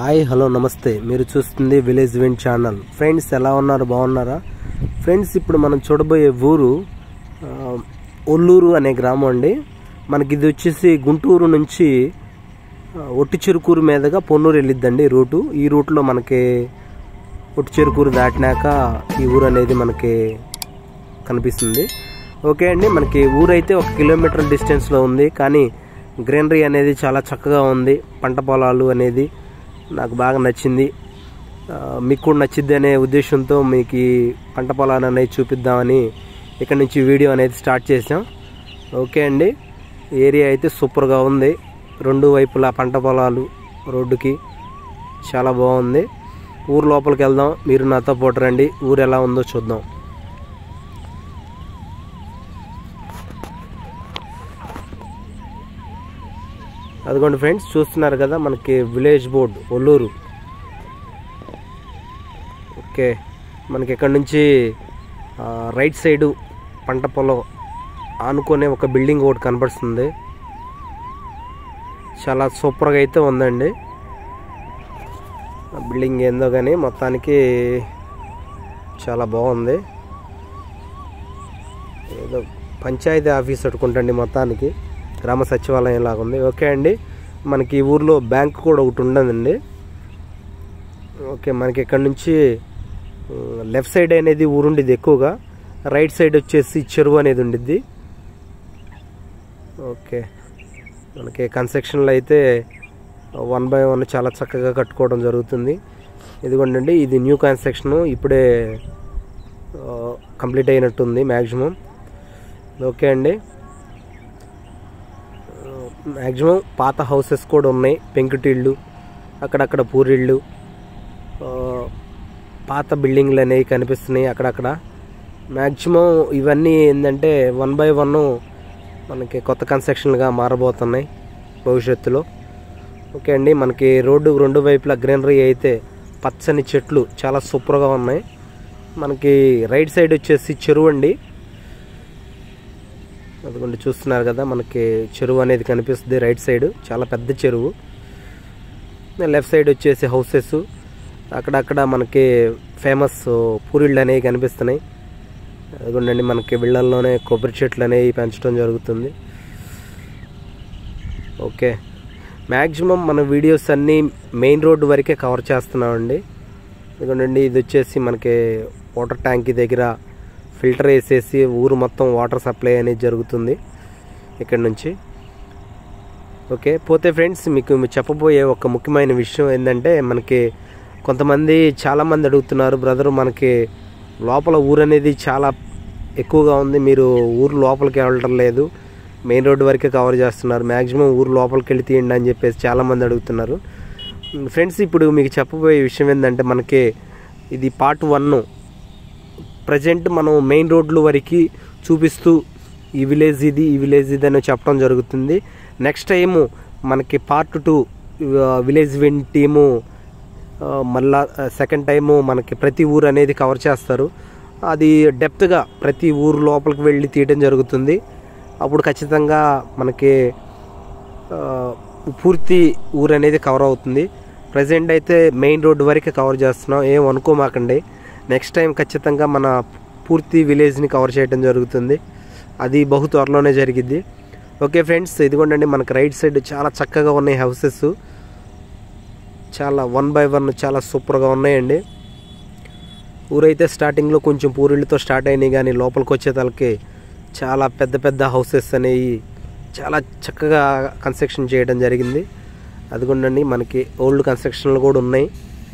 hi hello నమస్తే మీరు చూస్తుంది విలేజ్ విన్ ఛానల్ ఫ్రెండ్స్ ఎలా ఉన్నారు బాగున్నారా ఫ్రెండ్స్ ఇప్పుడు మనం చూడబోయే ఊరు ఆ, ఒల్లూరు అనే గ్రామం అండి మనకి ఇది వచ్చేసి గుంటూరు నుంచి ఆ, ఒట్టి చెరుకూరు మీదుగా పొన్నూరు వెళ్ళిద్దండి రూటు ఈ రూట్లో మనకి ఒట్టి చెరుకూరు దాటినాక ఈ ఊరు అనేది మనకి కనిపిస్తుంది ఓకే అండి మనకి ఊరైతే ఒక కిలోమీటర్ డిస్టెన్స్లో ఉంది కానీ గ్రీనరీ అనేది చాలా చక్కగా ఉంది పంట పొలాలు అనేది నాకు బాగా నచ్చింది ఆ, మీకు కూడా నచ్చిద్ది అనే ఉద్దేశంతో మీకు ఈ పంట పొలాలు అనేది చూపిద్దామని ఇక్కడ నుంచి వీడియో అనేది స్టార్ట్ చేసాం ఓకే అండి ఏరియా అయితే సూపర్గా ఉంది రెండు వైపులా పంట పొలాలు రోడ్డుకి చాలా బాగుంది ఊరు లోపలికి వెళ్దాం మీరు నాతో పాటు రండి ఊరు ఎలా ఉందో చూద్దాం అదిగోండి ఫ్రెండ్స్ చూస్తున్నారు కదా మనకి విలేజ్ బోర్డ్ ఒల్లూరు ఓకే మనకి ఇక్కడ నుంచి ఆ, రైట్ సైడు పంట పొలం ఆనుకునే ఒక బిల్డింగ్ ఒకటి కనపడుతుంది చాలా సూపర్గా అయితే ఉందండి ఆ బిల్డింగ్ ఏందో కానీ మొత్తానికి చాలా బాగుంది ఏదో పంచాయతీ ఆఫీస్ అనుకుంటండి మొత్తానికి గ్రామ సచివాలయం లాగా ఉంది ఓకే అండి మనకి ఈ ఊర్లో బ్యాంక్ కూడా ఒకటి ఉండదండి ఓకే మనకి ఇక్కడ నుంచి ఉమ్, లెఫ్ట్ సైడ్ అనేది ఊరుండిద్ది ఎక్కువగా రైట్ సైడ్ వచ్చేసి చెరువు అనేది ఉండిద్ది ఓకే మనకి కన్స్ట్రక్షన్లో అయితే వన్ బై వన్ చాలా చక్కగా కట్టుకోవడం జరుగుతుంది ఇదిగోండి ఇది న్యూ కన్స్ట్రక్షన్ ఇప్పుడే కంప్లీట్ అయినట్టుంది మ్యాక్సిమం ఓకే అండి మ్యాక్సిమం పాత హౌసెస్ కూడా ఉన్నాయి పెంకుటిళ్ళు అక్కడక్కడ పూరిళ్ళు ఆ, పాత బిల్డింగ్లు అనేవి కనిపిస్తున్నాయి అక్కడక్కడ మ్యాక్సిమం ఇవన్నీ ఏంటంటే వన్ బై వన్ మనకి కొత్త కన్స్ట్రక్షన్గా మారబోతున్నాయి భవిష్యత్తులో ఓకే అండి మనకి రోడ్డు రెండు వైపులా గ్రీనరీ అయితే పచ్చని చెట్లు చాలా సూపర్గా ఉన్నాయి మనకి రైట్ సైడ్ వచ్చేసి చెరువు అండి అదిగోండి చూస్తున్నారు కదా మనకి చెరువు అనేది కనిపిస్తుంది రైట్ సైడ్ చాలా పెద్ద చెరువు లెఫ్ట్ సైడ్ వచ్చేసి హౌసెస్ అక్కడక్కడ మనకి ఫేమస్ పూరిళ్ళు అనేవి కనిపిస్తున్నాయి అదిగోండి మనకి విళ్ళల్లోనే కొబ్బరి చెట్లు అనేవి పెంచడం జరుగుతుంది ఓకే మ్యాక్సిమం మన వీడియోస్ అన్నీ మెయిన్ రోడ్డు వరకే కవర్ చేస్తున్నామండి ఇదిగోండి ఇది వచ్చేసి మనకి వాటర్ ట్యాంక్ దగ్గర ఫిల్టర్ వేసేసి ఊరు మొత్తం వాటర్ సప్లై అనేది జరుగుతుంది ఇక్కడ నుంచి ఓకే పోతే ఫ్రెండ్స్ మీకు చెప్పబోయే ఒక ముఖ్యమైన విషయం ఏంటంటే మనకి కొంతమంది చాలామంది అడుగుతున్నారు బ్రదర్ మనకి లోపల ఊరు అనేది చాలా ఎక్కువగా ఉంది మీరు ఊరు లోపలికి వెళ్ళటం లేదు మెయిన్ రోడ్డు వరకే కవర్ చేస్తున్నారు మ్యాక్సిమం ఊరు లోపలికి వెళ్ళి తీయండి అని చెప్పేసి చాలామంది అడుగుతున్నారు ఫ్రెండ్స్ ఇప్పుడు మీకు చెప్పబోయే విషయం ఏంటంటే మనకి ఇది పార్ట్ వన్ ప్రజెంట్ మనం మెయిన్ రోడ్లు వరకు చూపిస్తూ ఈ విలేజ్ ఇది ఈ విలేజ్ ఇది అని చెప్పడం జరుగుతుంది నెక్స్ట్ టైము మనకి part two village win team ఆ, మళ్ళా సెకండ్ టైము మనకి ప్రతి ఊరు అనేది కవర్ చేస్తారు అది డెప్త్గా ప్రతి ఊరు లోపలికి వెళ్ళి తీయడం జరుగుతుంది అప్పుడు ఖచ్చితంగా మనకి ఆ, పూర్తి ఊరు అనేది కవర్ అవుతుంది ప్రజెంట్ అయితే మెయిన్ రోడ్డు వరకే కవర్ చేస్తున్నాం ఏం అనుకోమాకండి నెక్స్ట్ టైం ఖచ్చితంగా మన పూర్తి విలేజ్ని కవర్ చేయడం జరుగుతుంది అది బహు త్వరలోనే జరిగిద్ది ఓకే ఫ్రెండ్స్ ఇదిగోండి మనకి రైట్ సైడ్ చాలా చక్కగా ఉన్నాయి హౌసెస్ చాలా వన్ బై వన్ చాలా సూపర్గా ఉన్నాయండి ఊరైతే స్టార్టింగ్లో కొంచెం పూరిళ్ళతో స్టార్ట్ అయినాయి కానీ లోపలికి వచ్చేతలకి చాలా పెద్ద పెద్ద హౌసెస్ అనేవి చాలా చక్కగా కన్స్ట్రక్షన్ చేయడం జరిగింది అదిగోండి మనకి ఓల్డ్ కన్స్ట్రక్షన్లు కూడా ఉన్నాయి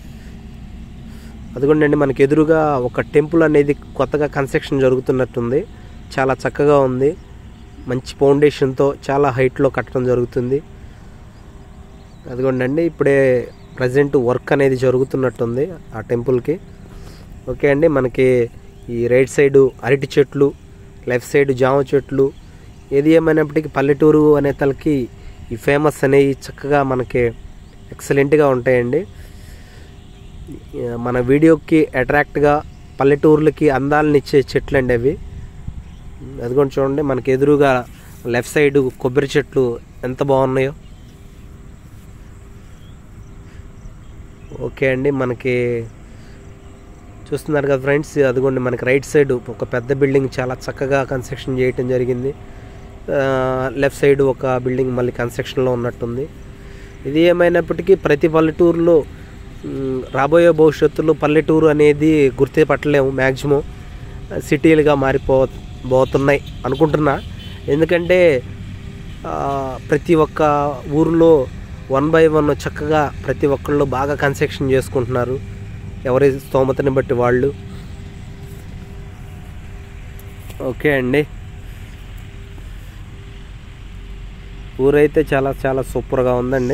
అదిగోండి మనకి ఎదురుగా ఒక టెంపుల్ అనేది కొత్తగా కన్స్ట్రక్షన్ జరుగుతున్నట్టుంది చాలా చక్కగా ఉంది మంచి ఫౌండేషన్తో చాలా హైట్లో కట్టడం జరుగుతుంది అదిగోండి ఇప్పుడే ప్రజెంట్ వర్క్ అనేది జరుగుతున్నట్టుంది ఆ టెంపుల్కి ఓకే అండి మనకి ఈ రైట్ సైడు అరటి చెట్లు లెఫ్ట్ సైడ్ జామ చెట్లు ఏది ఏమైనప్పటికీ పల్లెటూరు అనే తలకి ఈ ఫేమస్ అనేవి చక్కగా మనకి ఎక్సలెంట్గా ఉంటాయండి ఆ, మన వీడియోకి అట్రాక్ట్గా పల్లెటూర్లకి అందాలను ఇచ్చే చెట్లు అండి అవి అదిగోండి చూడండి మనకి ఎదురుగా లెఫ్ట్ సైడ్ కొబ్బరి చెట్లు ఎంత బాగున్నాయో ఓకే అండి మనకి చూస్తున్నారు కదా ఫ్రెండ్స్ అదిగోండి మనకి రైట్ సైడ్ ఒక పెద్ద బిల్డింగ్ చాలా చక్కగా కన్స్ట్రక్షన్ చేయటం జరిగింది లెఫ్ట్ సైడ్ ఒక బిల్డింగ్ మళ్ళీ కన్స్ట్రక్షన్లో ఉన్నట్టుంది ఇది ఏమైనప్పటికీ ప్రతి పల్లెటూరులో మ్, రాబోయే భవిష్యత్తులో పల్లెటూరు అనేది గుర్తుపట్టలేము మ్యాక్సిమం సిటీలుగా మారిపో పోతున్నాయి అనుకుంటున్నా ఎందుకంటే ఆ, ప్రతి ఒక్క ఊరిలో వన్ బై వన్ చక్కగా ప్రతి ఒక్కళ్ళు బాగా కన్స్ట్రక్షన్ చేసుకుంటున్నారు ఎవరి స్తోమతని బట్టి వాళ్ళు ఓకే అండి ఊరైతే చాలా చాలా సూపర్గా ఉందండి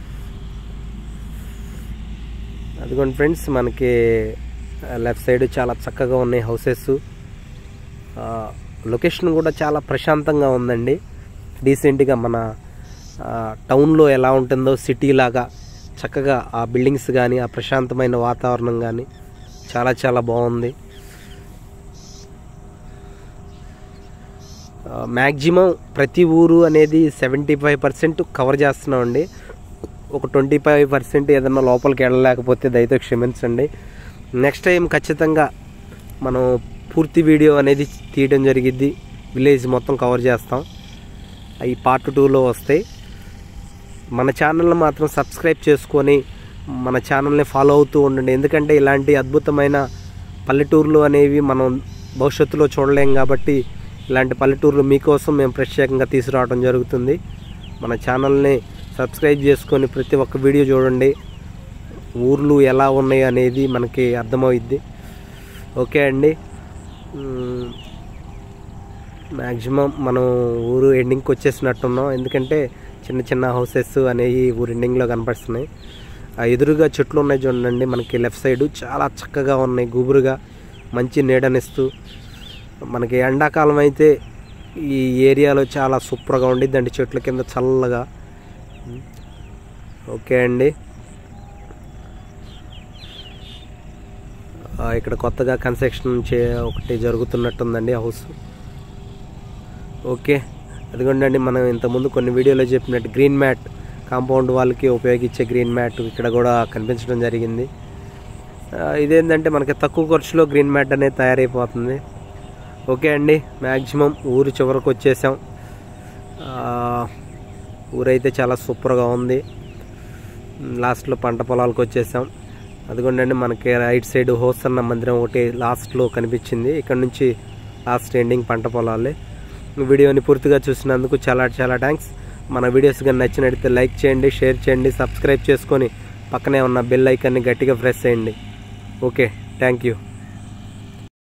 అదిగోండి ఫ్రెండ్స్ మనకి లెఫ్ట్ సైడ్ చాలా చక్కగా ఉన్నాయి హౌసెస్ లొకేషన్ కూడా చాలా ప్రశాంతంగా ఉందండి డీసెంట్గా మన ఆ, టౌన్లో ఎలా ఉంటుందో సిటీ లాగా చక్కగా ఆ బిల్డింగ్స్ కానీ ఆ ప్రశాంతమైన వాతావరణం కానీ చాలా చాలా బాగుంది మ్యాక్సిమం ప్రతి ఊరు అనేది సెవెంటీ ఫైవ్ పర్సెంట్ కవర్ చేస్తున్నామండి ఒక ట్వంటీ ఫైవ్ పర్సెంట్ ఏదన్నా లోపలికి వెళ్ళలేకపోతే దయతో క్షమించండి నెక్స్ట్ టైం ఖచ్చితంగా మనం పూర్తి వీడియో అనేది తీయడం జరిగిద్ది విలేజ్ మొత్తం కవర్ చేస్తాం అవి పార్ట్ టూలో వస్తాయి మన ఛానల్ని మాత్రం సబ్స్క్రైబ్ చేసుకొని మన ఛానల్ని ఫాలో అవుతూ ఉండండి ఎందుకంటే ఇలాంటి అద్భుతమైన పల్లెటూర్లు అనేవి మనం భవిష్యత్తులో చూడలేం కాబట్టి ఇలాంటి పల్లెటూర్లు మీకోసం మేము ప్రత్యేకంగా తీసుకురావడం జరుగుతుంది మన ఛానల్ని సబ్స్క్రైబ్ చేసుకొని ప్రతి ఒక్క వీడియో చూడండి ఊర్లు ఎలా ఉన్నాయి అనేది మనకి అర్థమవుద్ది ఓకే అండి మ్యాక్సిమం మనం ఊరు ఎండింగ్కి వచ్చేసినట్టున్నాం ఎందుకంటే చిన్న చిన్న హౌసెస్ అనేవి ఊరు ఎండింగ్లో కనపడుతున్నాయి ఆ ఎదురుగా చెట్లు ఉన్నాయి చూడండి మనకి లెఫ్ట్ సైడ్ చాలా చక్కగా ఉన్నాయి గుబురుగా మంచి నీడనిస్తూ మనకి ఎండాకాలం అయితే ఈ ఏరియాలో చాలా సూపర్గా ఉండిద్ది అంటే చెట్ల కింద చల్లగా ఓకే అండి ఆ, ఇక్కడ కొత్తగా కన్స్ట్రక్షన్ చే ఒకటి జరుగుతున్నట్టుందండి హౌస్ ఓకే అదిగోండి మనం ఇంతకుముందు కొన్ని వీడియోలో చెప్పినట్టు గ్రీన్ మ్యాట్ కాంపౌండ్ వాళ్ళకి ఉపయోగించే గ్రీన్ మ్యాట్ ఇక్కడ కూడా కనిపించడం జరిగింది ఆ, ఇదేంటంటే మనకి తక్కువ ఖర్చులో గ్రీన్ మ్యాట్ అనేది తయారైపోతుంది ఓకే అండి మ్యాక్సిమం ఊరు చివరకు వచ్చేసాం ఆ, ఊరైతే చాలా సూపర్గా ఉంది లాస్ట్లో పంట పొలాలకు వచ్చేసాం అదిగోండి మనకి రైట్ సైడ్ హోసన్న మందిరం ఒకటి లాస్ట్లో కనిపించింది ఇక్కడ నుంచి లాస్ట్ ఎండింగ్ పంట పొలాలే వీడియోని పూర్తిగా చూసినందుకు చాలా చాలా థ్యాంక్స్ మన వీడియోస్ కానీ నచ్చినట్లయితే లైక్ చేయండి షేర్ చేయండి సబ్స్క్రైబ్ చేసుకొని పక్కనే ఉన్న బెల్ ఐకాన్ని గట్టిగా ప్రెస్ చేయండి ఓకే థ్యాంక్ యూ